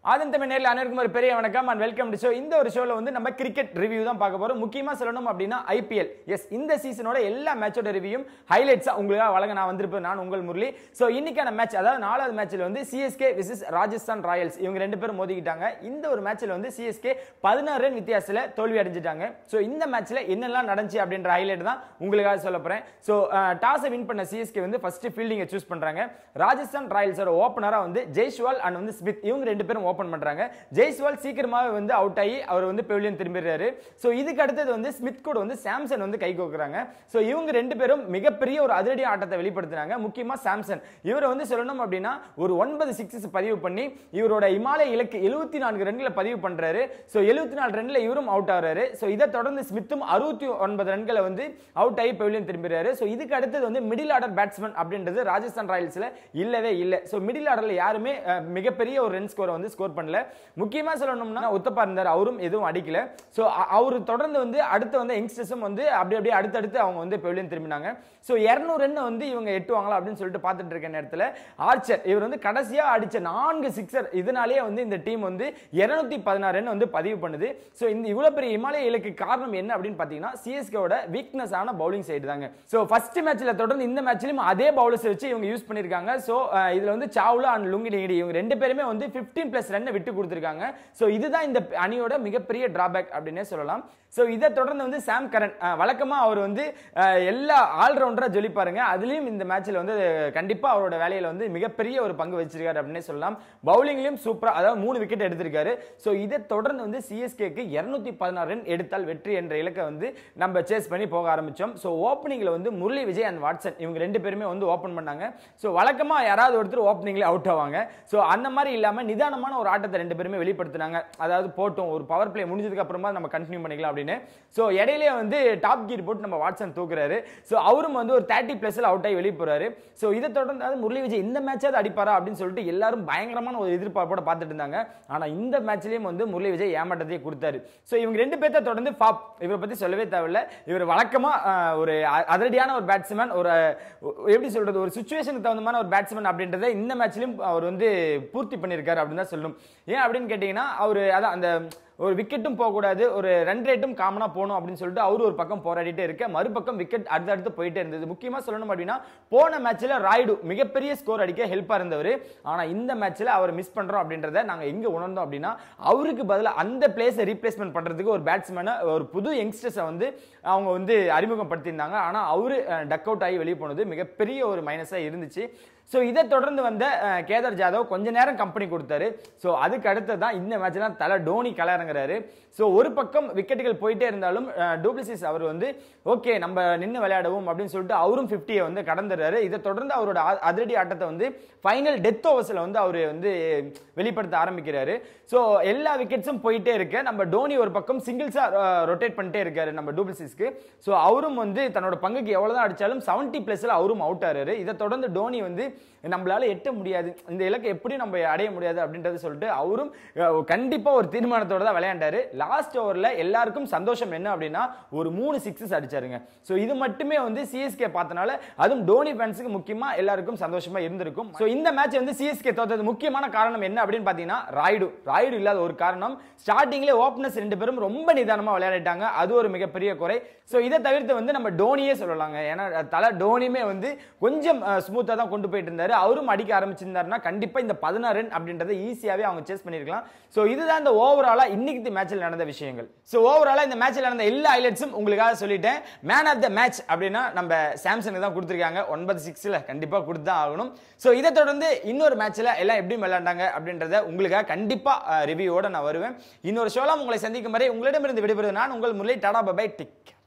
ஆதன் தமிழ் நேரில் அனைவருக்கும் ஒரு பெரிய வணக்கம் அண்ட் வெல்கம் டு ஷோ இந்த ஒரு ஷோல வந்து நம்ம கிரிக்கெட் ரிவ்யூ தான் பார்க்க போறோம் முக்கியமா சொல்லணும் அப்படின்னா ஐபிஎல் எஸ் இந்த சீசனோட எல்லா மேட்சோட ரிவ்யூயும் ஹைலைட்ஸா உங்களுக்காக வழங்க நான் வந்திருப்பேன் நான் உங்கள் முரளி ஸோ இன்னைக்கான மேட்ச் அதாவது நாலாவது மேட்ச்ல வந்து சிஎஸ்கே விசஸ் ராஜஸ்தான் ராயல்ஸ் இவங்க ரெண்டு பேரும் மோதிக்கிட்டாங்க இந்த ஒரு மேட்ச்ல வந்து சிஎஸ்கே பதினாறு ரன் வித்தியாசத்துல தோல்வி அடைஞ்சிட்டாங்க ஸோ இந்த மேட்ச்ல என்னெல்லாம் நடந்துச்சு அப்படின்ற ஹைலைட் தான் உங்களுக்காக சொல்ல போறேன் ஸோ டாஸை வின் பண்ண சிஎஸ்கே வந்து ஃபர்ஸ்ட் ஃபீல்டிங்கை சூஸ் பண்றாங்க ராஜஸ்தான் ராயல்ஸோட ஓப்பனரா வந்து ஜெய்ஸ்வால் அண்ட் வந்து ஸ்மித் இவங்க ரெண்டு பேரும் ஓப்பன் பண்றாங்க ஜெய்ஸ்வால் சீக்கிரமாவே வந்து அவுட் ஆகி அவர் வந்து பெவிலியன் திரும்பிடுறாரு ஸோ இதுக்கு அடுத்தது வந்து ஸ்மித் கூட வந்து சாம்சன் வந்து கை கோக்குறாங்க ஸோ இவங்க ரெண்டு பேரும் மிகப்பெரிய ஒரு அதிரடி ஆட்டத்தை வெளிப்படுத்தினாங்க முக்கியமா சாம்சன் இவரை வந்து சொல்லணும் அப்படின்னா ஒரு ஒன்பது சிக்ஸஸ் பதிவு பண்ணி இவரோட இமாலய இலக்கு எழுபத்தி நான்கு ரன்களை பதிவு பண்றாரு ஸோ எழுபத்தி நாலு ரன்ல இவரும் அவுட் ஆகுறாரு ஸோ இதை தொடர்ந்து ஸ்மித்தும் அறுபத்தி ஒன்பது ரன்களை வந்து அவுட் ஆகி பெவிலியன் திரும்பிறாரு ஸோ இதுக்கு அடுத்தது வந்து மிடில் ஆர்டர் பேட்ஸ்மேன் அப்படின்றது ராஜஸ்தான் ராயல்ஸ்ல இல்லவே இல்லை ஸோ மிடில் ஆர்டர்ல யாருமே அஹ், மிகப்பெரிய ஒரு ரன் ஸ்கோரை வந்து ஸ்கோர் பண்ணல முக்கியமா சொல்லணும்னா உத்தப்பா இருந்தார் அவரும் எதுவும் அடிக்கல ஸோ அவர் தொடர்ந்து வந்து அடுத்து வந்து யங்ஸ்டர்ஸும் வந்து அப்படி அப்படியே அடுத்தடுத்து அவங்க வந்து பெவிலியன் திரும்பினாங்க ஸோ இரநூறு ரன் வந்து இவங்க எட்டுவாங்களா அப்படின்னு சொல்லிட்டு பார்த்துட்டு இருக்க நேரத்தில் ஆர்ச்சர் இவர் வந்து கடைசியா அடிச்ச நான்கு சிக்ஸர் இதனாலேயே வந்து இந்த டீம் வந்து இருநூத்தி பதினாறு ரன் வந்து பதிவு பண்ணுது ஸோ இந்த இவ்வளவு பெரிய இமாலய இலக்கு காரணம் என்ன அப்படின்னு பார்த்தீங்கன்னா சிஎஸ்கேவோட வீக்னஸ் ஆன பவுலிங் சைடு தாங்க ஸோ ஃபர்ஸ்ட் மேட்ச்ல தொடர்ந்து இந்த மேட்ச்லயும் அதே பவுலர்ஸ் வச்சு இவங்க யூஸ் பண்ணிருக்காங்க ஸோ இதுல வந்து சாவ்லா அண்ட் லுங்கி டிங்கிடி இவங்க ரெண்டு பேருமே வந்து 15 பிளஸ் ரன் விட்டு கொடுத்துருக்காங்க ஸோ இதுதான் இந்த அணியோட மிகப்பெரிய டிராபேக் அப்படின்னே சொல்லலாம் ஸோ இதை தொடர்ந்து வந்து சாம் கரன் அஹ், வழக்கமா அவர் வந்து அஹ், எல்லா ஆல்ரவுண்டரா ஜொலிப்பாருங்க அதுலயும் இந்த மேட்ச்ல வந்து கண்டிப்பா அவரோட வேலையில வந்து மிகப்பெரிய ஒரு பங்கு வச்சிருக்காரு அப்படின்னே சொல்லலாம் பவுலிங்லயும் சூப்பரா அதாவது மூணு விக்கெட் எடுத்திருக்காரு ஸோ இதை தொடர்ந்து வந்து சிஎஸ்கேக்கு இருநூத்தி பதினாறு ரன் எடுத்தால் வெற்றி என்ற இலக்கை வந்து நம்ம சேஸ் பண்ணி போக ஆரம்பிச்சோம் ஸோ ஓப்பனிங்ல வந்து முரளி விஜய் அண்ட் வாட்சன் இவங்க ரெண்டு பேருமே வந்து ஓப்பன் பண்ணாங்க ஸோ வழக்கமா யாராவது ஒருத்தர் ஓப்பனிங்ல அவுட் ஆவாங்க ஸோ அந்த மாதிரி இல்லாம நிதானமான ஒரு ஆட்டத்தை ரெண்டு பேருமே வெளிப்படுத்தினாங்க அதாவது போட்டோம் ஒரு பவர் பிளே முடிஞ்சதுக்கு அப்புறமா நம்ம கண்டினியூ பண்ணிக்கலாம் அப்படின்னு ஸோ இடையிலேயே வந்து டாப் கீர் போட்டு நம்ம வாட்சன் தூக்குறாரு ஸோ அவரும் வந்து ஒரு தேர்ட்டி பிளஸ்ல அவுட் ஆகி வெளியே போறாரு ஸோ இதை தொடர்ந்து அதாவது முரளி விஜய் இந்த மேட்சாவது அடிப்பாரா அப்படின்னு சொல்லிட்டு எல்லாரும் பயங்கரமான ஒரு எதிர்பார்ப்போட பார்த்துட்டு இருந்தாங்க ஆனா இந்த மேட்ச்லயும் வந்து முரளி விஜய் ஏமாற்றத்தையே கொடுத்தாரு ஸோ இவங்க ரெண்டு பேர்த்த தொடர்ந்து ஃபாப் இவரை பத்தி சொல்லவே தேவையில்ல இவர் வழக்கமா ஆஹ், ஒரு அ- அதிரடியான ஒரு பேட்ஸ்மேன் ஒரு ஒ- எப்படி சொல்றது ஒரு சுச்சுவேஷனுக்கு தகுந்தமான ஒரு பேட்ஸ்மேன் அப்படின்றத இந்த மேட்ச்லயும் அவர் வந்து பூர்த்தி பண்ணியிருக்காரு அப்படின்னு தான் சொல்லணும் ஏன் அப்படின்னு கேட்டீங்கன்னா அவர் அதான் அந்த ஒரு விக்கெட்டும் போகக்கூடாது ஒரு ரன் ரேட்டும் காமனா போகணும் அப்படின்னு சொல்லிட்டு அவரு ஒரு பக்கம் போராடிட்டே இருக்க மறுபக்கம் விக்கெட் அடுத்தடுத்து போயிட்டே இருந்தது முக்கியமா சொல்லணும் அப்படின்னா போன மேட்ச்ல ராய்டு மிகப்பெரிய ஸ்கோர் அடிக்க ஹெல்ப்பா இருந்தவர் ஆனா இந்த மேட்ச்ல அவர் மிஸ் பண்றோம் அப்படின்றத நாங்க எங்க உணர்ந்தோம் அப்படின்னா அவருக்கு பதிலா அந்த பிளேஸை ரீப்ளேஸ்மெண்ட் பண்றதுக்கு ஒரு பேட்ஸ்மேனை ஒரு புது யங்ஸ்டர்ஸை வந்து அவங்க வந்து அறிமுகப்படுத்தியிருந்தாங்க ஆனா அவரு டக் அவுட் ஆகி வெளியே போனது மிகப்பெரிய ஒரு மைனஸா இருந்துச்சு ஸோ இதை தொடர்ந்து வந்த அஹ், கேதார் ஜாதவ் கொஞ்ச நேரம் கம்பெனி கொடுத்தாரு ஸோ அதுக்கு அடுத்து தான் இந்த மேட்ச்ல தலை டோனி கள இறங்குறாரு ஸோ ஒரு பக்கம் விக்கெட்டுகள் போயிட்டே இருந்தாலும் டூப்ளிசிஸ் அவர் வந்து ஓகே நம்ம நின்று விளையாடுவோம் அப்படின்னு சொல்லிட்டு அவரும் 50 வந்து கடந்துடுறாரு இதை தொடர்ந்து அவரோட அ- அதிரடி ஆட்டத்தை வந்து ஃபைனல் டெத் ஓவர்ஸில் வந்து அவர் வந்து வெளிப்படுத்த ஆரம்பிக்கிறாரு ஸோ எல்லா விக்கெட்ஸும் போயிட்டே இருக்கு நம்ம டோனி ஒரு பக்கம் சிங்கிள்ஸா ரொட்டேட் பண்ணிட்டே இருக்காரு நம்ம டூப்ளிசிஸ்க்கு ஸோ அவரும் வந்து தன்னோட பங்குக்கு எவ்வளவுதான் அடிச்சாலும் 70 பிளஸ்ல அவரும் அவுட் ஆறாரு இதை தொடர்ந்து டோனி வந்து நம்மளால எட்ட முடியாது இந்த இலக்கை எப்படி நம்ம அடைய முடியாது அப்படின்றத சொல்லிட்டு அவரும் அஹ், கண்டிப்பா ஒரு தீர்மானத்தோட தான் விளையாண்டாரு லாஸ்ட் ஓவர்ல எல்லாருக்கும் சந்தோஷம் என்ன அப்படின்னா ஒரு மூணு சிக்ஸஸ் அடிச்சாருங்க ஸோ இது மட்டுமே வந்து சிஎஸ்கே பார்த்தனால அதுவும் டோனி ஃபேன்ஸுக்கு முக்கியமா எல்லாருக்கும் சந்தோஷமா இருந்திருக்கும் ஸோ இந்த மேட்ச் வந்து சிஎஸ்கே தோத்தது முக்கியமான காரணம் என்ன அப்படின்னு பார்த்தீங்கன்னா ராய்டு ராய்டு இல்லாத ஒரு காரணம் ஸ்டார்டிங்ல ஓப்பனர்ஸ் ரெண்டு பேரும் ரொம்ப நிதானமா விளையாடிட்டாங்க அது ஒரு மிகப்பெரிய குறை ஸோ இதை தவிர்த்து வந்து நம்ம டோனியே சொல்லலாங்க ஏன்னா தலை டோனியுமே வந்து கொஞ்சம் ஸ்மூத்தா தான் கொண்டு போயிட்டு இருந்தாரு அவரும் அடிக்க ஆரம்பிச்சிருந்தாருன்னா கண்டிப்பா இந்த பதினாறு ரன் அப்படின்றத ஈஸியாவே அவங்க சேஸ் பண்ணிருக்கலாம் ஸோ இதுதான் இந்த ஓவராலா இன்னைக்கு மேட்ச்ல நடந்த விஷயங்கள் ஸோ ஓவராலா இந்த மேட்ச்ல நடந்த எல்லா ஹைலைட்ஸும் உங்களுக்காக சொல்லிட்டேன் மேன் ஆஃப் த மேட்ச் அப்படின்னா நம்ம சாம்சனுக்கு தான் கொடுத்துருக்காங்க ஒன்பது சிக்ஸ்ல கண்டிப்பா கொடுத்து தான் ஆகணும் ஸோ இதை தொடர்ந்து இன்னொரு மேட்ச்ல எல்லாம் எப்படி விளையாண்டாங்க அப்படின்றத உங்களுக்காக கண்டிப்பா ரிவ்யூவோட நான் வருவேன் இன்னொரு ஷோலாம் உங்களை சந்திக்கும் வரை உங்களிடமிருந்து விடைபெறுவது நான் உங்கள் முரளி டாடா பபாய் டிக்